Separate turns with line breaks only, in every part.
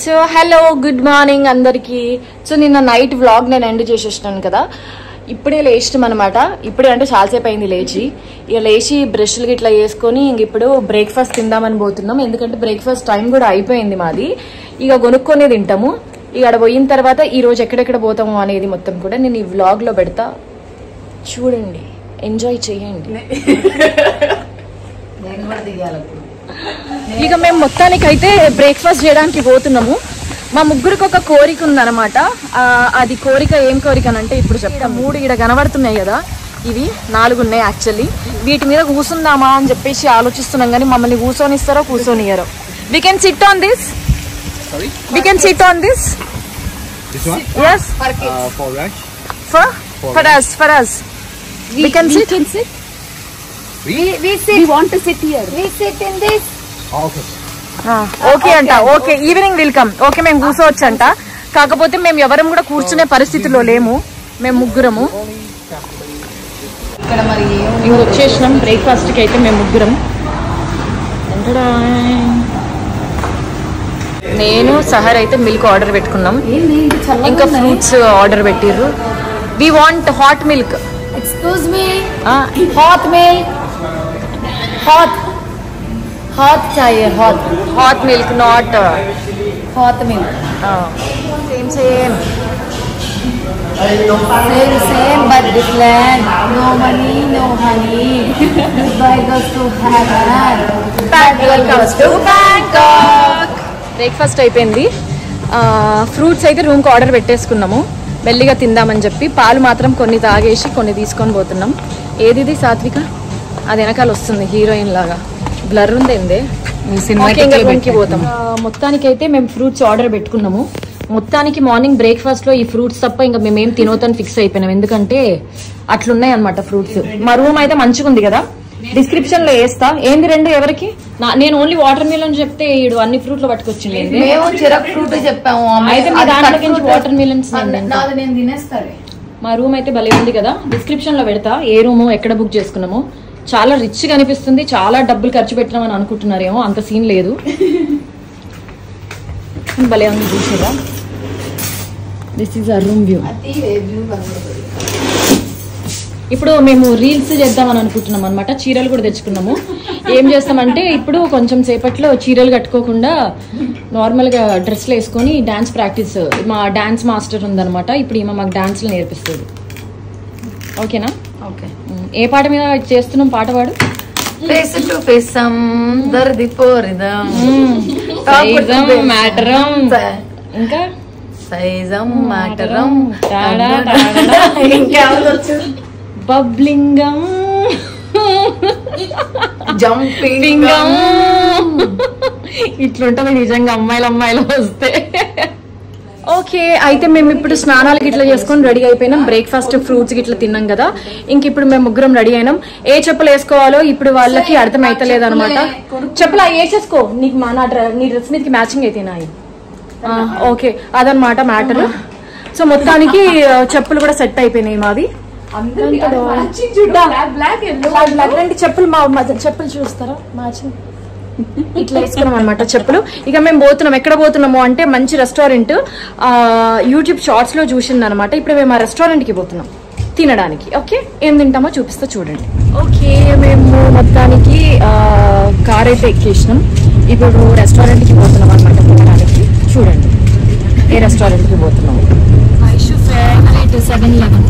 So hello good morning అందరికి so నిన్న night vlog నేను ఎండ్ చేసేసినాను కదా ఇప్పుడే లేచినాం అనమాట ఇప్పుడే అంటే చాలాసేపు అయింది లేచి ఇక లేచి బ్రష్లు గిట్లా వేసుకొని ఇంక ఇప్పుడు బ్రేక్ఫాస్ట్ తిందామని పోతున్నాం ఎందుకంటే బ్రేక్ఫాస్ట్ టైం కూడా అయిపోయింది మాది ఇక కొనుక్కొని తింటాము ఇక అక్కడ పోయిన తర్వాత ఈ రోజు ఎక్కడెక్కడ పోతాము అనేది మొత్తం కూడా నేను ఈ వ్లాగ్ లో పెడతా చూడండి ఎంజాయ్ చేయండి ఇక మేము మొత్తానికి అయితే బ్రేక్ఫాస్ట్ చేయడానికి పోతున్నాము మా ముగ్గురికి ఒక కోరిక ఉందన్నమాట ఆ, అది కోరిక ఏం కోరిక అని అంటే ఇప్పుడు చెప్తా మూడు ఇక్కడ కనబడుతున్నాయి కదా ఇవి నాలుగు ఉన్నాయి యాక్చువల్లీ వీటి మీద కూర్చుందామా అని చెప్పేసి ఆలోచిస్తున్నాం కానీ మమ్మల్ని కూర్చొనిస్తారో కూర్చొనియరో we can sit on this
Sorry?
We can sit on this
This one?
Yes
Uh, for rush?
For for us for us we can sit
We?
We sit. We want to sit here. We sit in this.
Oh, okay.
Okay అంట okay evening welcome okay మేము కూర్చోవచ్చు అంట కాకపోతే మేము ఎవరం కూడా కూర్చునే పరిస్థితిలో లేము మేము ముగ్గురము
ఇక్కడ మరి
ఇంక వచ్చేసినాం బ్రేక్ఫాస్ట్ కి అయితే మేము ముగ్గురం ఎంతడా? నేను సహర్ అయితే మిల్క్ ఆర్డర్ పెట్టుకున్నాం
ఏంది ఇది చల్లగా
ఇంకా
ఉన్నాయి.
ఫ్రూట్స్ ఆర్డర్ పెట్టిర్రు we want hot milk
excuse me hot milk hot hot చాయే hot
hot milk not
hot milk
same same
same same but different no money no honey good bye goes to have
breakfast అయిపోయింది fruits అయితే రూమ్కి order పెట్టేసుకున్నాము మెల్లిగా తిందామని చెప్పి పాలు మాత్రం కొన్ని తాగేసి కొన్ని తీసుకొని పోతున్నాం ఏది ఇది సాత్విక అది వెనకాల వస్తుంది హీరోయిన్ లాగా బ్లర్ ఉంది ఏందే ఓకే, ఇంకా room కి పోతాం మొత్తానికి అయితే మేము ఫ్రూట్స్ ఆర్డర్ పెట్టుకున్నాము మొత్తానికి మార్నింగ్ బ్రేక్ఫాస్ట్ లో ఈ ఫ్రూట్స్ తప్ప ఇంకా మేము ఏం తినొద్దని ఫిక్స్ అయిపోయినాం ఎందుకంటే అట్లున్నాయి అనమాట ఫ్రూట్స్ మా రూమ్ అయితే మంచిగా ఉంది కదా డిస్క్రిప్షన్ లో వేస్తా ఏంది రెండు ఎవరికి నా- నేను ఓన్లీ వాటర్ మిలన్ చెప్తే ఈడు అన్ని ఫ్రూట్లు పట్టుకొచ్చింది ఏంది?
మేము చిరక్ ఫ్రూట్ చెప్పాము
అయితే మీ దాంట్లోకి నుంచి వాటర్ మిలన్స్
నాది నేను తినేస్తాను
మా రూమ్ అయితే భలే ఉంది కదా డిస్క్రిప్షన్ లో పెడతా ఏ రూమ్ ఎక్కడ బుక్ చేసుకున్నామో చాలా రిచ్ గా అనిపిస్తుంది చాలా డబ్బులు ఖర్చు పెట్టినామని అనుకుంటున్నారేమో అంత సీన్ లేదు భలే ఉంది చూసారా this is our room view ఇప్పుడు మేము రీల్స్ చేద్దామని అనుకుంటున్నాం అనమాట చీరలు కూడా తెచ్చుకున్నాము ఏం చేస్తామంటే ఇప్పుడు కొంచెం సేపట్లో చీరలు కట్టుకోకుండా నార్మల్ గా డ్రెస్లు వేసుకొని డాన్స్ ప్రాక్టీస్ మా డాన్స్ మాస్టర్ ఉందన్నమాట ఇప్పుడు ఈమె మాకు డాన్స్లు నేర్పిస్తుంది ఓకేనా
ఓకే
ఉమ్, ఏ పాట మీద చేస్తున్నాం పాట పాడు
ఫేస్ టు ఫేస్ దర్ది పోరిదం
సైజం మ్యాటరం ఇంకా
సైజం మ్యాటరం
టాడా టాడా. బబ్లింగం
జంపింగ్
పింగం ఇట్లుంటది నిజంగా అమ్మాయిలు అమ్మాయిలు వస్తే ఓకే అయితే మేము ఇప్పుడు స్నానాలు గిట్లా చేసుకొని రెడీ అయిపోయినాం బ్రేక్ఫాస్ట్ ఫ్రూట్స్ గిట్లా తిన్నాం కదా ఇంక ఇప్పుడు మేము ముగ్గురం రెడీ అయినాం ఏ చెప్పులు వేసుకోవాలో ఇప్పుడు వాళ్ళకి అర్థం అయితలేదు అనమాట చెప్పులు అవి వేసేసుకో నీకు మా నా డ్రెస్ నీ డ్రెస్ మీదకి మ్యాచింగ్ అయితే నాయి ఓకే అదనమాట మ్యాటర్ సో మొత్తానికి ఆ, చెప్పులు కూడా సెట్ అయిపోయినాయి మావి బ్లాక్ రండి చెప్పులు మా మా చెప్పులు చూస్తారా మ్యాచింగ్ ఇట్లా వేసుకున్నాం అనమాట చెప్పులు ఇక మేము పోతున్నాం ఎక్కడ పోతున్నాము అంటే మంచి రెస్టారెంట్ యూట్యూబ్ షార్ట్స్ లో చూసింది అనమాట ఇప్పుడు మేము ఆ రెస్టారెంట్ కి పోతున్నాం తినడానికి ఓకే ఏం తింటామో చూపిస్తా చూడండి ఓకే మేము మొత్తానికి కార్ అయితే ఎక్కేసినాం ఇప్పుడు రెస్టారెంట్ కి పోతున్నాం అనమాట తినడానికి చూడండి ఏ రెస్టారెంట్ కి పోతున్నాము Aishu favourite seven eleven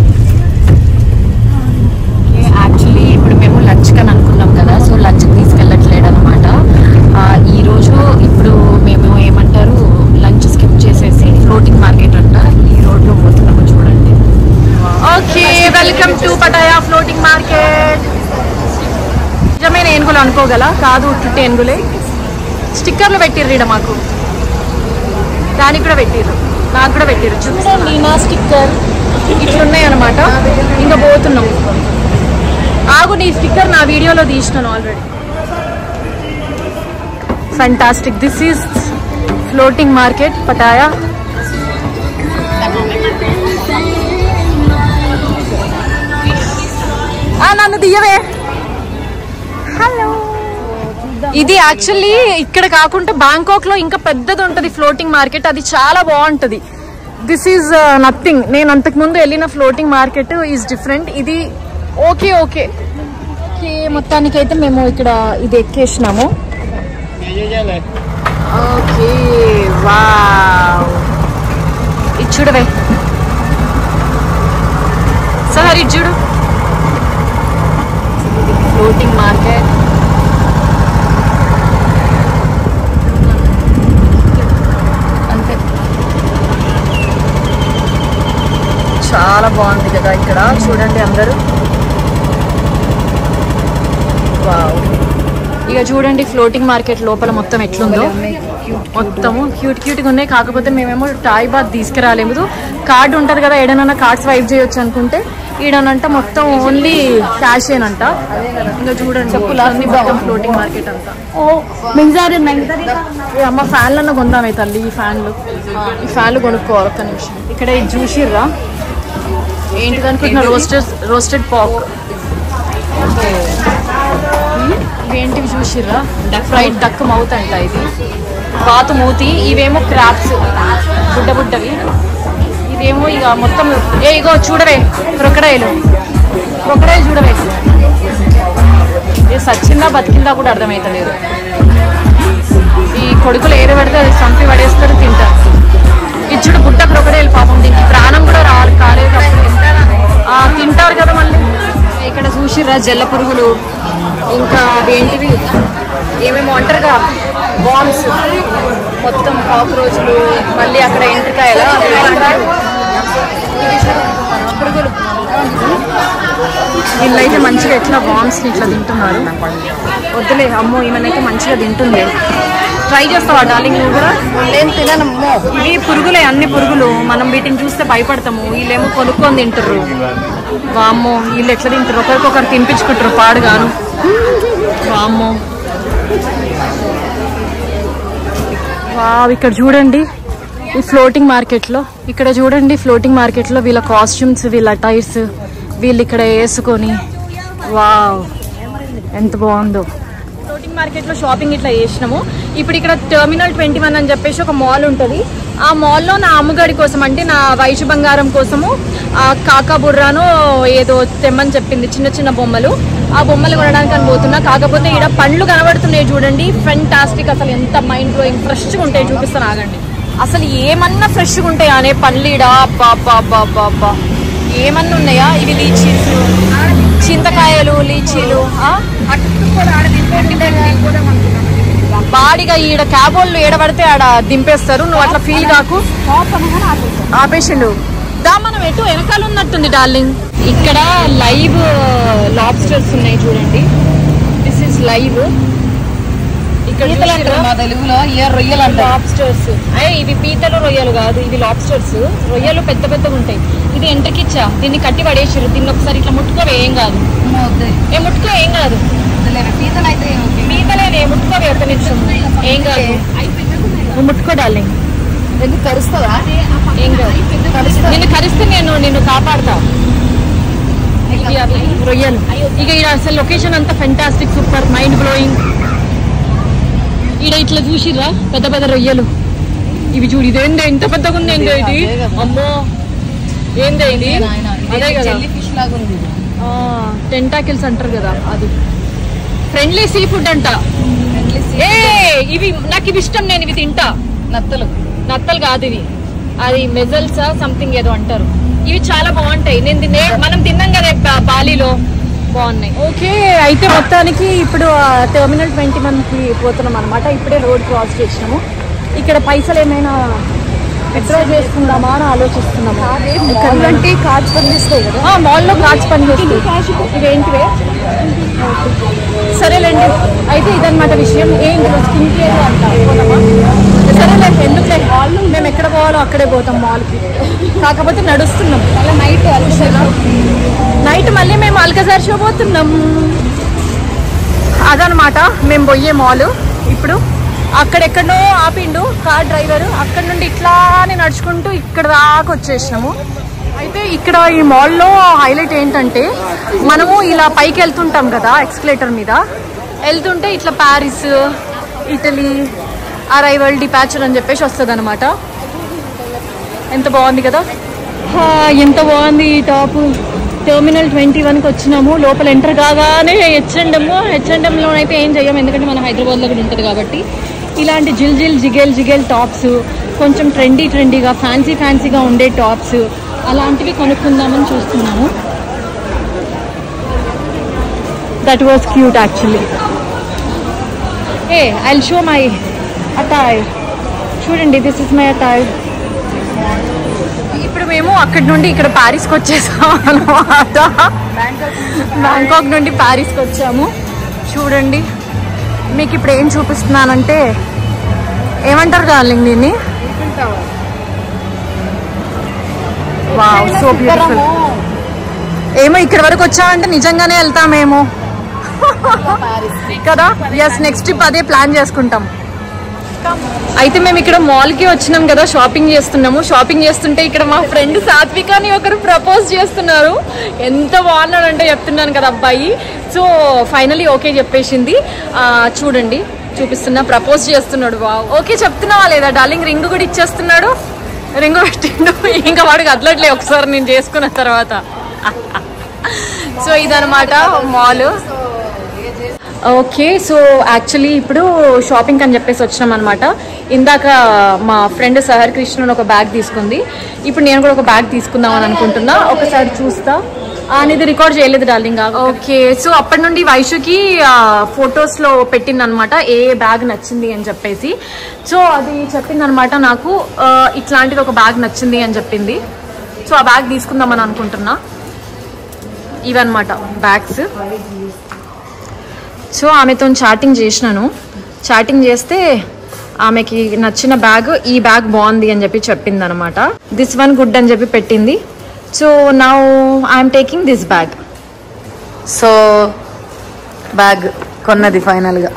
actually ఇప్పుడు మేము లంచ్ కని అనుకున్నాం కదా సో లంచ్ తీసుకెళ్ళట్లేడు అనమాట ఈ రోజు ఇప్పుడు మేము ఏమంటారు లంచ్ స్కిప్ చేసేసి ఫ్లోటింగ్ మార్కెట్ అంట ఈ రోడ్లో పోతున్నాము చూడండి okay welcome to Pattaya floating market నిజమైన ఏనుగులు అనుకోగల కాదు ఉట్టి ఏనుగులే స్టిక్కర్లు పెట్టిర్రు ఈడ మాకు దానికి కూడా పెట్టిర్రు నాకు కూడా పెట్టిర్రు చూడండి నా స్టిక్కర్ ఇట్లున్నాయి అనమాట ఇంకా పోతున్నాం ఆగు నీ స్టిక్కర్ నా వీడియోలో తీసినాను already fantastic this is floating market Pattaya ఆ, నన్ను దియ్యవే హలో ఇది యాక్చువల్లీ ఇక్కడ కాకుండా బ్యాంకాక్ లో ఇంకా పెద్దది ఉంటది ఫ్లోటింగ్ మార్కెట్ అది చాలా బాగుంటది దిస్ ఈజ్ నథింగ్ నేను అంతకు ముందు వెళ్ళిన ఫ్లోటింగ్ మార్కెట్ ఈజ్ డిఫరెంట్ ఇది ఓకే ఓకే ఓకే మొత్తానికి అయితే మేము ఇక్కడ ఇది ఎక్కేసినాము ఓకే వావ్ ఇది చూడవే సార్ ఇది చూడు ఫ్లోటింగ్ మార్కెట్ అంతే చాలా బాగుంది కదా ఇక్కడ చూడండి అందరూ వావ్ ఇక చూడండి ఫ్లోటింగ్ మార్కెట్ లోపల మొత్తం ఎట్లుందో మొత్తము క్యూట్ క్యూట్ గా ఉన్నాయి కాకపోతే మేమేమో టాయ్ బాత్ తీసుకురాలేము కార్డ్ ఉంటది కదా ఏడనన్నా కార్డ్ స్వైప్ చేయొచ్చు అనుకుంటే ఈడనంట మొత్తం ఓన్లీ క్యాష్ ఏనంట ఇంకా చూడండి అన్ని మొత్తం ఫ్లోటింగ్ మార్కెట్ అంతా
మిగతాది మిగతాది
ఏ అమ్మ ఫ్యాన్లన్న కొందామే తల్లి ఈ ఫ్యాన్లు ఈ ఫ్యాన్లు కొనుక్కోవాలి ఒక్క నిమిషం ఇక్కడ ఇది చూసిర్రా ఏంటిది అనుకుంటున్నా రోస్టెడ్ రోస్టెడ్ పాక్ ఇవేంటివి చూసిర్రా ఫ్రైడ్ డక్ మౌత్ అంట ఇది బాతు మూతి ఇవేమో క్రాప్స్ బుడ్డ బుడ్డవి ఇదేమో ఇక మొత్తం ఏ ఇగో చూడవే క్రొకడైలు క్రొకడైలు చూడవే ఇది సచ్చిందా బతికిందా కూడా అర్థమవుతలేదు ఈ కొడుకులు ఏది పెడితే అది చంపి పడేస్తారు తింటారు ఇచ్చుడు బుట్ట క్రొకడేలు పాపం దీనికి ప్రాణం కూడా రావాలి కాలేదు అప్పుడు. ఆ, తింటారు కదా మళ్ళీ ఇక్కడ చూసిర్రా జల్ల పురుగులు ఇంకా అదేంటివి ఏమేమో అంటారుగా బాంబ్స్ మొత్తం కాక్రోచ్లు మళ్ళీ అక్కడ ఎంట్రికాయల పురుగులు వీళ్ళైతే మంచిగా ఎట్లా బాంబ్స్ ఇట్లా తింటున్నారు వద్దులే అమ్మో ఈమెనైతే మంచిగా తింటుంది ట్రై చేస్తావా డార్లింగ్ నువ్వు కూడా
నేను తినను
ఇవి పురుగులే అన్ని పురుగులు మనం వీటిని చూస్తే భయపడతాము వీళ్ళేమో కొనుక్కొని తింటారు వామ్మో వీళ్ళు ఎట్లా తింటారు ఒకరికొకరు తినిపించుకుంటారు పాడుగాను వామ్మో వావ్ ఇక్కడ చూడండి ఈ ఫ్లోటింగ్ మార్కెట్లో ఇక్కడ చూడండి ఫ్లోటింగ్ మార్కెట్లో వీళ్ళ కాస్ట్యూమ్స్ వీళ్ళ టైర్స్ వీళ్ళు ఇక్కడ వేసుకొని వావ్ ఎంత బాగుందో ఫ్లోటింగ్ మార్కెట్లో షాపింగ్ ఇట్లా చేసినాము ఇప్పుడు ఇక్కడ టెర్మినల్ ట్వంటీ వన్ అని చెప్పేసి ఒక మాల్ ఉంటుంది ఆ మాల్లో నా అమ్మగారి కోసం అంటే నా వైషు బంగారం కోసము ఆ కాకా బుర్రాను ఏదో తెమ్మని చెప్పింది చిన్న చిన్న బొమ్మలు ఆ బొమ్మలు కొనడానికి అని పోతున్నా కాకపోతే ఇక్కడ పండ్లు కనబడుతున్నాయి చూడండి ఫెంటాస్టిక్ అసలు ఎంత మైండ్ బ్లోయింగ్ ఫ్రెష్గా ఉంటాయి చూపిస్తాను ఆగండి అసలు ఏమన్నా ఫ్రెష్గా ఉంటాయా అనే పండ్లు ఈడ అబ్బా అబ్బా అబ్బా అబ్బా అబ్బా ఏమన్నా ఉన్నాయా ఇవి లీచీస్ చింతకాయలు లీచీలు ఆ? బాడిగా ఈడ క్యాబోళ్ళు ఏడబడితే ఆడ దింపేస్తారు నువ్వు అట్లా ఫీల్ కాకు ఆపేసిండు దా మనం ఎటు వెనకాల ఉన్నట్టుంది డార్లింగ్ ఇక్కడ లైవ్ లాబ్స్టర్స్ ఉన్నాయి చూడండి దిస్ ఇస్ లైవ్ ఇక్కడ
మా తెలుగులో ఏ రొయ్యలు అంటారు
లాబ్స్టర్స్ అయ్యే ఇవి పీతలు రొయ్యలు కాదు ఇవి లాబ్స్టర్స్ రొయ్యలు పెద్ద పెద్దగా ఉంటాయి ఇది ఎంటకిచ్చా దీన్ని కట్టి పడేసిరు దీన్ని ఒకసారి ఇట్లా ముట్టుకోవే ఏం కాదు ఏ ముట్టుకో ఏం కాదు
పీతలు అయితే
పీతలేనే ముట్టుకోవే ఒక నిమిషం ఏం కాదు నువ్వు ముట్టుకో డార్లింగ్
ఎందుకు కరుస్తుందా
ఏం కాదు నిన్ను కరిస్తే నేను నిన్ను కాపాడతా ఇవి అవి రొయ్యలు ఇక ఇక్కడ అసలు లొకేషన్ అంతా ఫెంటాస్టిక్ సూపర్ మైండ్ బ్లోయింగ్ ఈడ ఇట్లా చూసిర్రా పెద్ద పెద్ద రొయ్యలు ఇవి చూడు ఇదేందే ఇంత పెద్దగా ఉంది ఏందో ఇది అమ్మో ఏందే ఇది అదే కదా
జెల్లీ ఫిష్ లాగా ఉంది
టెంటాకిల్స్ అంటారు కదా అది ఫ్రెండ్లీ సీ ఫుడ్ అంట ఏ ఇవి నాకు ఇవి ఇష్టం నేను ఇవి తింటా
నత్తలు
నత్తలు కాదు ఇవి అది మెజల్స్ సంథింగ్ ఏదో అంటారు ఇవి చాలా బాగుంటాయి నేను తినే మనం తిన్నాం కదా బా- బాలీలో బాగున్నాయి ఓకే అయితే మొత్తానికి ఇప్పుడు టెర్మినల్ ట్వంటీ కి పోతున్నాం అనమాట ఇప్పుడే రోడ్ క్రాస్ చేసినాము ఇక్కడ పైసలు ఏమైనా విత్డ్రా చేసుకుందామా అని ఆలోచిస్తున్నాము
అంటే కార్డ్స్ పనిచేస్తాయి కదా
ఆ, మాల్లో కార్డ్స్ పనిచేస్తాయి ఇవేంటివే సరేలేండి అయితే ఇదన్నమాట విషయం ఏం స్కిన్ కేర్ అంట పోదామా సరేలే ఎందుకులే మేము ఎక్కడ పోవాలో అక్కడే పోతాం మాల్కి కాకపోతే నడుస్తున్నాం
మళ్ళీ నైట్
నైట్ మళ్ళీ మేము అల్కజార్ షో పోతున్నాం అదనమాట మేము పోయే మాల్ ఇప్పుడు అక్కడెక్కడో ఆపిండు కార్ డ్రైవర్ అక్కడ నుండి ఇట్లానే నడుచుకుంటూ ఇక్కడ దాకా వచ్చేసినాము అయితే ఇక్కడ ఈ మాల్లో హైలైట్ ఏంటంటే మనము ఇలా పైకి వెళ్తుంటాం కదా ఎక్స్కలేటర్ మీద వెళ్తుంటే ఇట్లా ప్యారిస్ ఇటలీ అరైవల్ డిపాచర్ అని చెప్పేసి వస్తుంది అనమాట ఎంత బాగుంది కదా హా, ఎంత బాగుంది ఈ టాప్ టెర్మినల్ ట్వంటీ వన్కి వచ్చినాము లోపల ఎంటర్ కాగానే హెచ్ఎండమ్ హెచ్ఎండమ్లో అయితే ఏం చెయ్యం ఎందుకంటే మనం హైదరాబాద్లో కూడా ఉంటుంది కాబట్టి ఇలాంటి జిల్ జిల్ జిగేల్ జిగేల్ టాప్స్ కొంచెం ట్రెండీ ట్రెండీగా ఫ్యాన్సీ ఫ్యాన్సీగా ఉండే టాప్స్ అలాంటివి కొనుక్కుందామని చూస్తున్నాము దట్ వాస్ క్యూట్ యాక్చువల్లీ ఏ ఐ షో మై అటాయ్ చూడండి దిస్ ఇస్ మై అటాయ్ ఇప్పుడు మేము అక్కడి నుండి ఇక్కడ ప్యారిస్కి వచ్చేసాం అనమాట బ్యాంకాక్ నుండి ప్యారిస్కి వచ్చాము చూడండి మీకు ఇప్పుడు ఏం చూపిస్తున్నానంటే ఏమంటారు డార్లింగ్ దీన్ని వావ్ సో బ్యూటిఫుల్ ఏమో ఇక్కడ వరకు వచ్చామంటే నిజంగానే వెళ్తామేమో కదా ఎస్ నెక్స్ట్ ట్రిప్ అదే ప్లాన్ చేసుకుంటాం అయితే మేము ఇక్కడ మాల్ కి వచ్చినాం కదా షాపింగ్ చేస్తున్నాము షాపింగ్ చేస్తుంటే ఇక్కడ మా ఫ్రెండ్ సాత్విక అని ఒకరు ప్రపోజ్ చేస్తున్నారు ఎంత బాగున్నాడంటే చెప్తున్నాను కదా అబ్బాయి సో ఫైనలీ ఓకే చెప్పేసింది ఆ, చూడండి చూపిస్తున్నా ప్రపోజ్ చేస్తున్నాడు వా ఓకే చెప్తున్నావా లేదా డార్లింగ్ రింగ్ కూడా ఇచ్చేస్తున్నాడు రింగ్ పెట్టిండు ఇంకా వాడికి అట్లట్లే ఒకసారి నేను చేసుకున్న తర్వాత సో ఇదనమాట మాల్ ఓకే సో యాక్చువల్లీ ఇప్పుడు షాపింగ్ అని చెప్పేసి వచ్చినాం అనమాట ఇందాక మా ఫ్రెండ్ సహర్ కృష్ణ అని ఒక బ్యాగ్ తీసుకుంది ఇప్పుడు నేను కూడా ఒక బ్యాగ్ తీసుకుందాం అని అనుకుంటున్నా ఒకసారి చూస్తా ఆ, నీది రికార్డ్ చేయలేదు డార్లింగ్ ఓకే సో అప్పటి నుండి వైషుకి ఫొటోస్ లో పెట్టింది అనమాట ఏ బ్యాగ్ నచ్చింది అని చెప్పేసి సో అది చెప్పింది అనమాట నాకు ఆ, ఇట్లాంటిది ఒక బ్యాగ్ నచ్చింది అని చెప్పింది సో ఆ బ్యాగ్ తీసుకుందామని అనుకుంటున్నా ఇవన్నమాట బ్యాగ్స్ సో ఆమెతో చాటింగ్ చేసినాను చాటింగ్ చేస్తే ఆమెకి నచ్చిన బ్యాగ్ ఈ బ్యాగ్ బాగుంది అని చెప్పి చెప్పింది అనమాట దిస్ వన్ గుడ్ అని చెప్పి పెట్టింది so now I'm taking this bag so bag కొన్నది ఫైనల్గా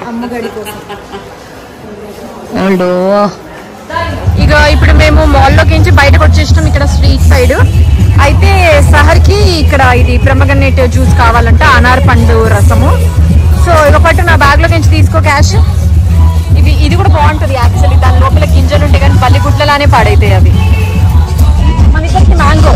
ఇక ఇప్పుడు మేము మాల్లోకి నుంచి బయటకు వచ్చేసినాం ఇక్కడ స్ట్రీట్ సైడ్ అయితే సహర్కి ఇక్కడ ఇది ప్రమగన్నెట్ జ్యూస్ కావాలంట అనార్ పండు రసము సో ఇక పట్టు నా బ్యాగ్ లో నుంచి తీసుకో క్యాష్ ఇది ఇది కూడా బాగుంటుంది యాక్చువల్లీ దాని లోపల గింజలు ఉంటాయి కానీ పల్లి గుట్లలానే పాడైతాయి అవి మన ఇద్దరికి మ్యాంగో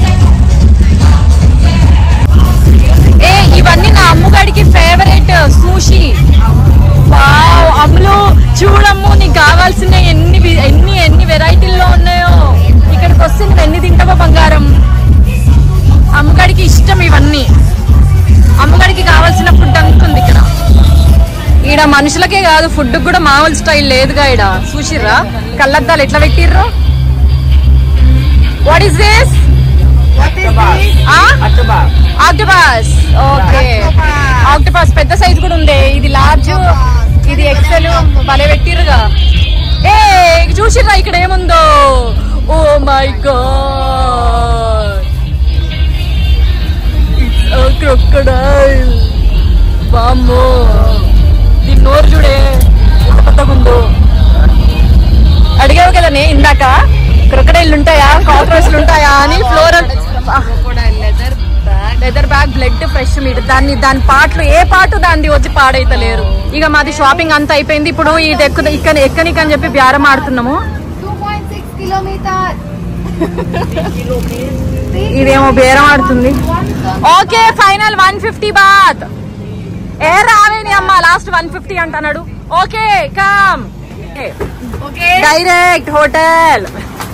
ఏ ఇవన్నీ నా అమ్మగాడికి ఫేవరెట్ సూషి వావ్ అమ్ములు చూడమ్ము నీకు కావాల్సిన ఎన్ని వి- ఎన్ని ఎన్ని వెరైటీల్లో ఉన్నాయో ఇక్కడికి వస్తే నువ్వు ఎన్ని తింటావో బంగారం అమ్మగాడికి ఇష్టం ఇవన్నీ అమ్మగాడికి కావాల్సిన ఫుడ్ అంతా ఉంది ఇక్కడ ఈడ మనుషులకే కాదు ఫుడ్ కూడా మామూలు స్టైల్ లేదుగా ఈడ చూసిర్రా కళ్ళద్దాలు ఎట్లా పెట్టిర్రు what is this octopus okay octopus పెద్ద సైజ్ కూడా ఉంది ఇది లార్జ్ ఇది ఎక్సెల్ భలే పెట్టిర్రుగా ఏ చూసిర్రా ఇక్కడ ఏముందో oh my god it's crocodile వామ్మో దీని నోరు చూడే ఎంత పెద్దగా ఉందో అడిగావు కదా నే ఇందాక క్రొక్కడైళ్ళు ఉంటాయా కాక్రోచ్లు ఉంటాయా అని floral leather bag blood fresh meat దాన్ని దాని పాటలు ఏ పాటు దాన్ని వచ్చి పాడైతలేరు ఇక మాది షాపింగ్ అంతా అయిపోయింది ఇప్పుడు ఇది ఎక్కు ఇక్కడ ఎక్కనికి అని చెప్పి బేరం ఆడుతున్నాము
2.6 kilometers.
ఇదేమో బేరం ఆడుతుంది okay final one fifty baht ఏ రావేని అమ్మ లాస్ట్ వన్ ఫిఫ్టీ అంటున్నాడు ఓకే కమ్ డైరెక్ట్ హోటల్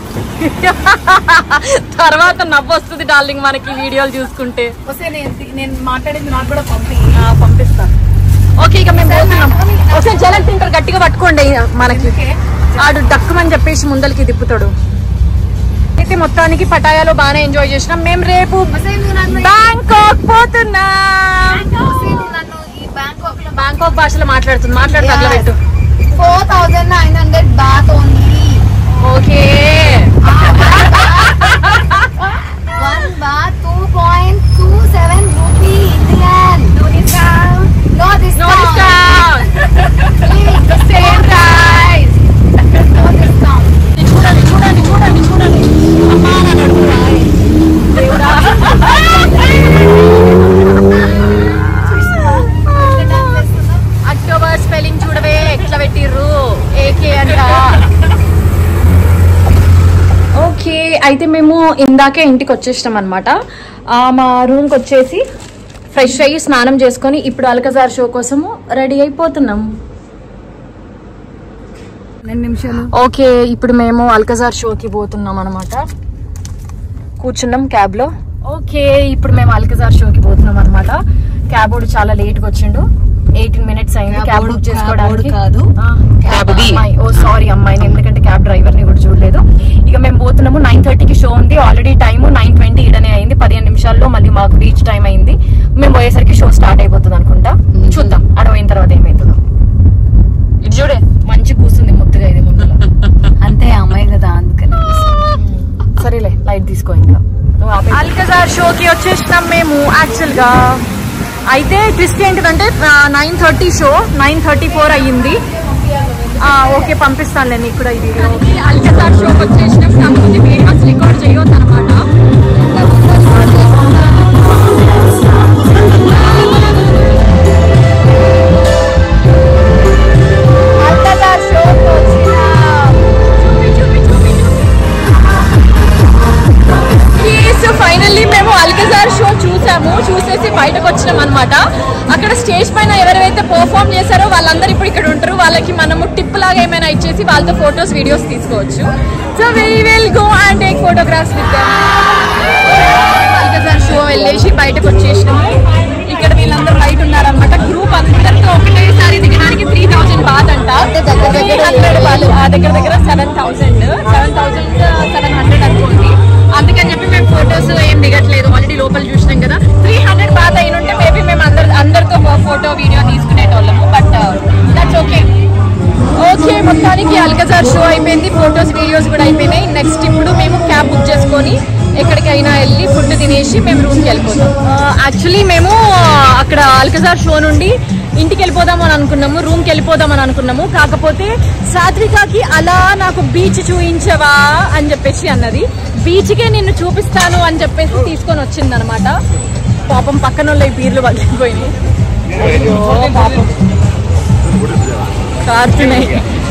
తర్వాత నవ్వు వస్తుంది డార్లింగ్ మనకి వీడియోలు చూసుకుంటే
వస్తే నేను నేను మాట్లాడింది నాకు కూడా పంపి
ఆ, పంపిస్తా ఓకే ఇక మేము పోతున్నాం ఒకసారి జలం తింటారు గట్టిగా పట్టుకోండి మనకి ఆడు డక్కుమని చెప్పేసి ముందలకి తిప్పుతాడు అయితే మొత్తానికి పటాయాలో బాగానే ఎంజాయ్ చేసినాం మేము రేపు
అసలు నువ్వు నన్ను
బ్యాంకాక్ పోతున్నాం
అసలు నువ్వు నన్ను ఈ బ్యాంకాక్ లో
బ్యాంకాక్ భాషలో మాట్లాడుతుంది మాట్లాడు తగలబెట్టు
four thousand nine hundred baht only
okay
one baht two point two seven rupee Indian no discount no
no
discount
discount same price
no discount
చూడండి చూడండి చూడండి చూడండి అమ్మా నా నడుము రాయి. దేవుడా అయితే మేము ఇందాకే ఇంటికి వచ్చేసినాం అనమాట మా రూమ్కి వచ్చేసి ఫ్రెష్ అయ్యి స్నానం చేసుకొని ఇప్పుడు అల్కజార్ షో కోసము రెడీ అయిపోతున్నాం
రెండు నిమిషాలు
ఓకే ఇప్పుడు మేము అల్కజార్ షోకి పోతున్నాం అనమాట కూర్చున్నాం క్యాబ్ లో ఓకే ఇప్పుడు మేము అల్కజార్ షోకి పోతున్నాం అనమాట క్యాబ్ వాడు చాలా లేట్ గా వచ్చిండు ఎయిటీన్ మినిట్స్ అయింది క్యాబ్ బుక్ చేసుకోవడానికి
కాదు
క్యాబ్ అమ్మాయి ఓ సారీ అమ్మాయిని ఎందుకంటే క్యాబ్ డ్రైవర్ ని కూడా చూడలేదు ఇక మేము పోతున్నాము నైన్ థర్టీకి షో ఉంది ఆల్రెడీ టైం నైన్ ట్వంటీ ఇడనే అయింది పదిహేను నిమిషాల్లో మళ్ళీ మాకు రీచ్ టైం అయింది మేము పోయేసరికి షో స్టార్ట్ అయిపోతుంది అనుకుంటా చూద్దాం అడవైన తర్వాత ఏమైతుందో ఇది చూడే మంచి కూస్తుంది ముద్దుగా ఇది ముందు
అంతే అమ్మాయి కదా అందుకని
సరేలే లైట్ తీసుకో ఇంకా అల్కజార్ షోకి వచ్చేసినాం మేము యాక్చువల్ గా అయితే ట్విస్ట్ ఏంటిదంటే nine thirty show nine thirty four అయ్యింది ఆ, ఓకే పంపిస్తానులే నీకు కూడా ఇది అల్కజార్ షోకి వచ్చేసినాం కాకపోతే వీడియోస్ రికార్డ్ చేయొద్దు అనమాట అల్కజార్ షోకి వచ్చినాం సో ఫైనల్లీ మేము అల్కజార్ షో చూసాము చూసేసి బయటకు వచ్చినాం అనమాట అక్కడ స్టేజ్ పైన ఎవరైతే పర్ఫామ్ చేశారో వాళ్ళందరూ ఇప్పుడు ఇక్కడ ఉంటారు వాళ్ళకి మనము టిప్ లాగా ఏమైనా ఇచ్చేసి వాళ్ళతో ఫొటోస్ వీడియోస్ తీసుకోవచ్చు so we will go and take photographs with Alcazar show వెళ్ళేసి బయటకు వచ్చేసినాము ఇక్కడ వీళ్ళందరూ బయట ఉన్నారనమాట గ్రూప్ అందరితో ఒకటేసారి దిగడానికి త్రీ థౌసండ్ బాత్ అంట త్రీ హండ్రెడ్ వాళ్ళు ఆ దగ్గర దగ్గర seven thousand seven thousand seven hundred అనుకోండి అందుకని చెప్పి మేము ఫొటోస్ ఏం దిగట్లేదు ఆల్రెడీ లోపల చూసినాం కదా త్రీ హండ్రెడ్ బాత్ అయిన ఉంటే మేబీ మేము అందరు అందరితో ఫోటో వీడియో తీసుకునేటోళ్ళము బట్ దట్స్ ఓకే ఓకే మొత్తానికి అల్కజార్ షో అయిపోయింది ఫొటోస్ వీడియోస్ కూడా అయిపోయినాయి నెక్స్ట్ ఇప్పుడు మేము క్యాబ్ బుక్ చేసుకొని ఎక్కడికైనా వెళ్ళి ఫుడ్ తినేసి మేము రూమ్కి వెళ్ళిపోతాం యాక్చువల్లీ మేము అక్కడ అల్కజార్ షో నుండి ఇంటికి వెళ్ళిపోదాం అని అనుకున్నాము రూమ్కి వెళ్ళిపోదాం అని అనుకున్నాము కాకపోతే సాత్వికకి అలా నాకు బీచ్ చూయించవా అని చెప్పేసి అన్నది బీచ్కే నిన్ను చూపిస్తాను అని చెప్పేసి తీసుకొని వచ్చింది అనమాట పాపం పక్కన వాళ్ళ ఈ బీర్లు పగిలిపోయినాయి అయ్యో పాపం కారుతున్నాయి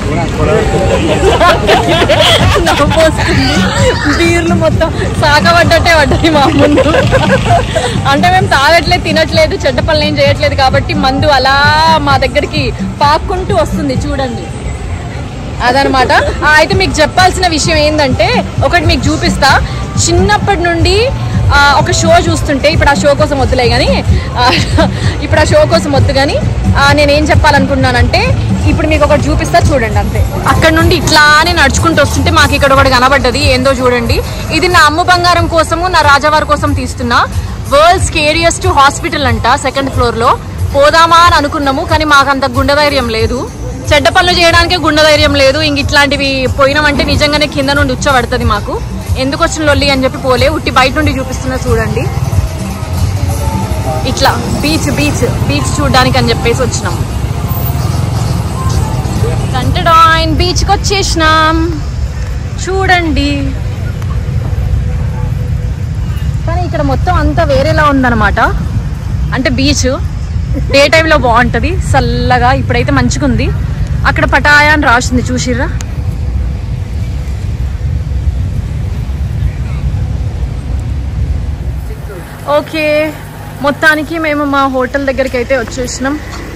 నవ్వొస్తుంది. బీర్లు మొత్తం సాగబడ్డట్టే పడ్డాయి మా ముందు అంటే మేము తాగట్లేదు తినట్లేదు చెడ్డ పనులు ఏం చేయట్లేదు కాబట్టి మందు అలా మా దగ్గరికి పాక్కుంటూ వస్తుంది చూడండి అదనమాట ఆ, అయితే మీకు చెప్పాల్సిన విషయం ఏంటంటే ఒకటి మీకు చూపిస్తా చిన్నప్పటి నుండి ఆ, ఒక షో చూస్తుంటే ఇప్పుడు ఆ షో కోసం వద్దులే కానీ ఆ, ఇప్పుడు ఆ షో కోసం వద్దు కానీ ఆ, నేనేం చెప్పాలనుకున్నానంటే ఇప్పుడు మీకు ఒకటి చూపిస్తా చూడండి అంతే అక్కడ నుండి ఇట్లానే నడుచుకుంటూ వస్తుంటే మాకు ఇక్కడ ఒకటి కనబడ్డది ఏందో చూడండి ఇది నా అమ్మ బంగారం కోసము నా రాజావారి కోసం తీస్తున్నా వరల్డ్ స్కేరియస్ట్ హాస్పిటల్ అంట సెకండ్ ఫ్లోర్ లో పోదామా అని అనుకున్నాము కానీ మాకు అంత గుండె ధైర్యం లేదు చెడ్డ పనులు చేయడానికే గుండె ధైర్యం లేదు ఇంక ఇట్లాంటివి పోయినామంటే నిజంగానే కింద నుండి ఉచ్చబడుతుంది మాకు ఎందుకు వచ్చిన లొల్లి అని చెప్పి పోలే ఉట్టి బయట నుండి చూపిస్తున్నా చూడండి ఇట్లా బీచ్ బీచ్ బీచ్ చూడడానికి అని చెప్పేసి వచ్చినాం కంటడాయిన్ బీచ్కి వచ్చేసినాం చూడండి కానీ ఇక్కడ మొత్తం అంతా వేరేలా ఉందన్నమాట అంటే బీచ్ డే టైంలో బాగుంటుంది చల్లగా ఇప్పుడైతే మంచిగా ఉంది అక్కడ పటాయా అని రాసింది చూసిర్రా ఓకే మొత్తానికి మేము మా హోటల్ దగ్గరికి అయితే వచ్చేసినాం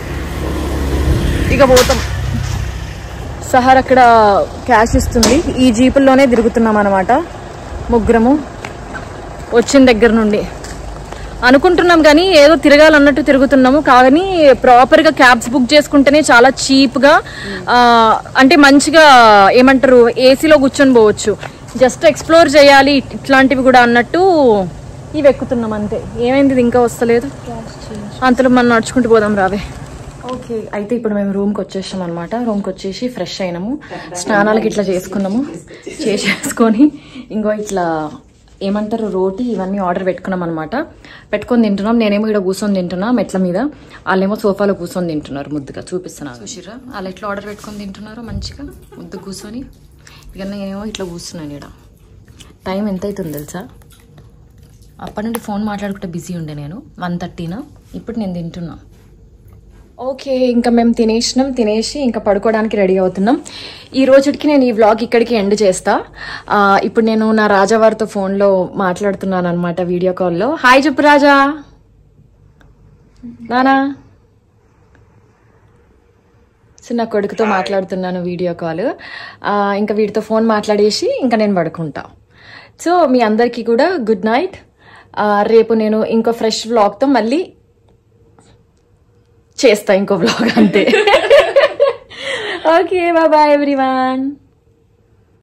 ఇక పోతాం సహర్ అక్కడ క్యాష్ ఇస్తుంది ఈ జీపుల్లోనే తిరుగుతున్నాం అనమాట ముగ్గురము వచ్చిన దగ్గర నుండి అనుకుంటున్నాం కానీ ఏదో తిరగాలన్నట్టు తిరుగుతున్నాము కానీ ప్రాపర్గా క్యాబ్స్ బుక్ చేసుకుంటేనే చాలా చీప్గా అంటే మంచిగా ఏమంటారు ఏసీలో కూర్చొని పోవచ్చు జస్ట్ ఎక్స్ప్లోర్ చేయాలి ఇట్లాంటివి కూడా అన్నట్టు ఇవి ఎక్కుతున్నాం అంతే ఏమైంది ఇది ఇంకా వస్తలేదు అంతలో మనం నడుచుకుంటూ పోదాం రావే ఓకే అయితే ఇప్పుడు మేము రూమ్కి వచ్చేసాం అనమాట రూమ్కి వచ్చేసి ఫ్రెష్ అయినాము స్నానాలకి ఇట్లా చేసుకున్నాము చేసేసుకొని ఇంకో ఇట్లా ఏమంటారు రోటీ ఇవన్నీ ఆర్డర్ పెట్టుకున్నాం అనమాట పెట్టుకొని తింటున్నాం నేనేమో ఇక్కడ కూర్చొని తింటున్నా మెట్ల మీద వాళ్ళేమో సోఫాలో కూర్చొని తింటున్నారు ముద్దుగా చూపిస్తున్నారు చూసిరా వాళ్ళు ఎట్లా ఆర్డర్ పెట్టుకొని తింటున్నారు మంచిగా ముద్దు కూర్చొని ఇక నేనేమో ఇట్లా కూర్చున్నాను ఇక్కడ టైం ఎంత అవుతుంది తెలుసా అప్పటి నుండి ఫోన్ మాట్లాడుకుంటే బిజీ ఉండే నేను వన్ థర్టీనా ఇప్పుడు నేను తింటున్నా ఓకే ఇంకా మేము తినేసినాం తినేసి ఇంకా పడుకోవడానికి రెడీ అవుతున్నాం ఈ రోజుకి నేను ఈ వ్లాగ్ ఇక్కడికి ఎండ్ చేస్తా ఆ, ఇప్పుడు నేను నా రాజావారితో ఫోన్లో మాట్లాడుతున్నాను అనమాట వీడియో కాల్లో హాయ్ చెప్పు రాజా నానా సో నా కొడుకుతో మాట్లాడుతున్నాను వీడియో కాల్ ఇంకా వీడితో ఫోన్ మాట్లాడేసి ఇంకా నేను పడుకుంటా సో మీ అందరికీ కూడా గుడ్ నైట్ రేపు నేను ఇంకో ఫ్రెష్ వ్లాగ్తో మళ్ళీ చేస్తా ఇంకో వ్లాగ్ అంతే ఓకే బాయ్ ఎవ్రీవన్